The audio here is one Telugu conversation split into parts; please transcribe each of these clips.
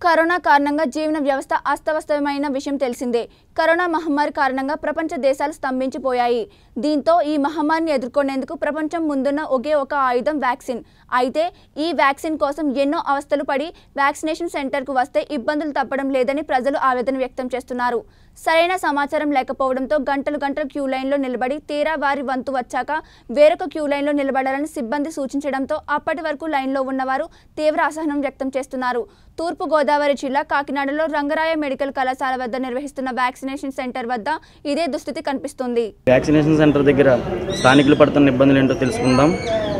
కరోనా కారణంగా జీవన వ్యవస్థ అస్తవ్యస్తమైన విషయం తెలిసిందే కరోనా మహమ్మారి కారణంగా ప్రపంచ దేశాలు స్తంభించిపోయాయి దీంతో ఈ మహమ్మారిని ఎదుర్కొనేందుకు ప్రపంచం ముందున్న ఒకే ఒక ఆయుధం వ్యాక్సిన్ అయితే ఈ వ్యాక్సిన్ కోసం ఎన్నో అవస్థలు పడి వ్యాక్సినేషన్ సెంటర్కు వస్తే ఇబ్బందులు తప్పడం లేదని ప్రజలు ఆవేదన వ్యక్తం చేస్తున్నారు సరైన సమాచారం లేకపోవడంతో గంటలు గంటలు క్యూ లైన్లో నిలబడి తీరా వారి వంతు వచ్చాక వేరొక క్యూ లైన్లో నిలబడాలని సిబ్బంది సూచించడంతో అప్పటి వరకు లైన్లో ఉన్నవారు తీవ్ర అసహనం వ్యక్తం చేస్తున్నారు తూర్పు గోదావరి జిల్లా కాకినాడలో రంగరాయ మెడికల్ కళాశాల వద్ద నిర్వహిస్తున్న వ్యాక్సినేషన్ సెంటర్ వద్ద ఇదే దుస్థితి కనిపిస్తుంది వ్యాక్సినేషన్ సెంటర్ దగ్గర స్థానికులు పడుతున్న ఇబ్బందులు ఏంటో తెలుసుకుందాం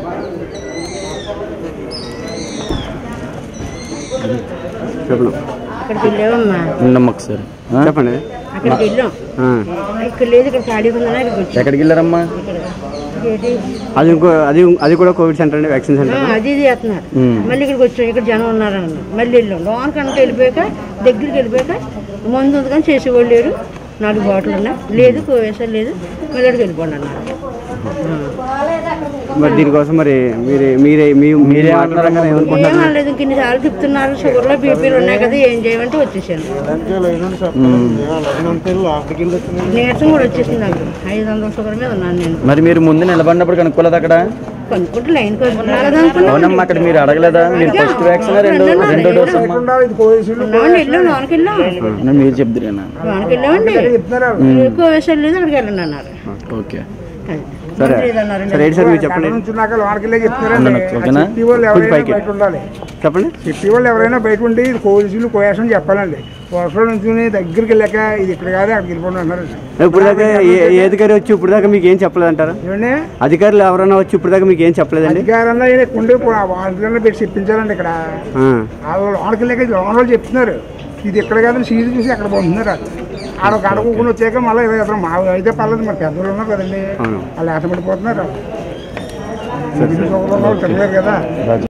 చెప్పండి అక్కడికి వెళ్ళామమ్మా ఉండమ్మ ఒకసారి ఆ? చెప్పండి అక్కడికి వెళ్ళాం ఆ. ఇక్కడ లేదు ఇక్కడ ఖాళీ ఉందని ఇక్కడికి వచ్చాం ఎక్కడికి వెళ్ళారమ్మా ఏంటి? అది ఇంకో అది అది కూడా కోవిడ్ సెంటర్ అండి వ్యాక్సిన్ ఆ, సెంటర్ అది ఇది చేస్తున్నారు ఉమ్. మళ్ళీ ఇక్కడికి వచ్చాం ఇక్కడ జనం ఉన్నారన్న మళ్ళీ వెళ్ళాం లోన్ కనుక వెళ్ళిపోయాక దగ్గరికి వెళ్ళిపోయాక మందు ఉంది కానీ చేసేవాళ్ళు లేరు నాలుగు బాటిల్ ఉన్నాయి లేదు కోవేసాలు లేదు మళ్ళీ అక్కడికి వెళ్ళిపోండి అన్నారు మరి దీనికోసం మరి మీరే మీరే మీ మీరే మాట్లాడారమ్మా? ఏమనుకుంటున్నారు ఏమనలేదు ఇంక ఇన్నిసార్లు తిప్పుతున్నారు షుగర్లో బీపీలు ఉన్నాయి కదా ఏం చేయమంటే వచ్చేసాను నీరసం కూడా వచ్చేసింది నాకు ఐదు వందల షుగర్ మీద ఉన్నాను నేను మరి మీరు ముందు నిలబడినప్పుడు కనుక్కోలేదు అక్కడ కొనుక్కుంటే లైన్ కొనుక్కున్నారు కదా అనుకున్నాను అవునమ్మా అక్కడ మీరు అడగలేదా మీరు ఫస్ట్ వ్యాక్సిన్ రెండో రెండో డోస్ అమ్మా ఉన్నామండి వెళ్ళాం లోనికి వెళ్ళాం అన్న, మీరు చెప్తురేనా లోనికి వెళ్ళామండి కోవేసాలు లేదు అక్కడికి వెళ్ళండి అన్నారు ఓకే అది. సరే లేదన్నారండి. సరే ఏంటి సార్ మీరు చెప్పండి నుంచున్నాక లోనకెళ్ళే చెప్తున్నారండి అన్న, ఓకేనా? చెప్పి వాళ్ళు కొంచెం ఎవరైనా పైకి. బయట ఉండాలి చెప్పండి చెప్పి వాళ్ళు ఎవరైనా బయట ఉండి ఇది కోవిషీల్డ్ కోయాసం చెప్పాలండి వర్షంలో నుంచుని దగ్గరికి వెళ్ళాక ఇది ఇక్కడ కాదు అక్కడికి వెళ్ళిపోండి అన్నారు ఇప్పుడు దాకా ఏ- ఏ అధికారి వచ్చి ఇప్పుడు దాకా మీకు ఏం చెప్పలేదంటారా ఏమండి అధికారులు ఎవరైనా వచ్చి ఇప్పుడు దాకా మీకు ఏం చెప్పలేదండి అధికారంలో ఈయన ఇక్కడ ఉండి వాళ్ళ పెట్టి చెప్పించాలండి ఇక్కడ ఆ. వాళ్ళు లోనకి వెళ్ళాక లోన వాళ్ళు చెప్తున్నారు ఇది ఇక్కడ కాదని సీడ్ చూసి అక్కడ పోతున్నారు వాళ్ళు ఆడ ఒక అడుగుకుని వచ్చాక మళ్ళీ ఇలా వెళ్తారు మా అయితే పర్లేదు మరి పెద్దలు ఉన్నారు కదండి అవును. వాళ్ళు ఆటపడిపోతున్నారు తినలేరు కదా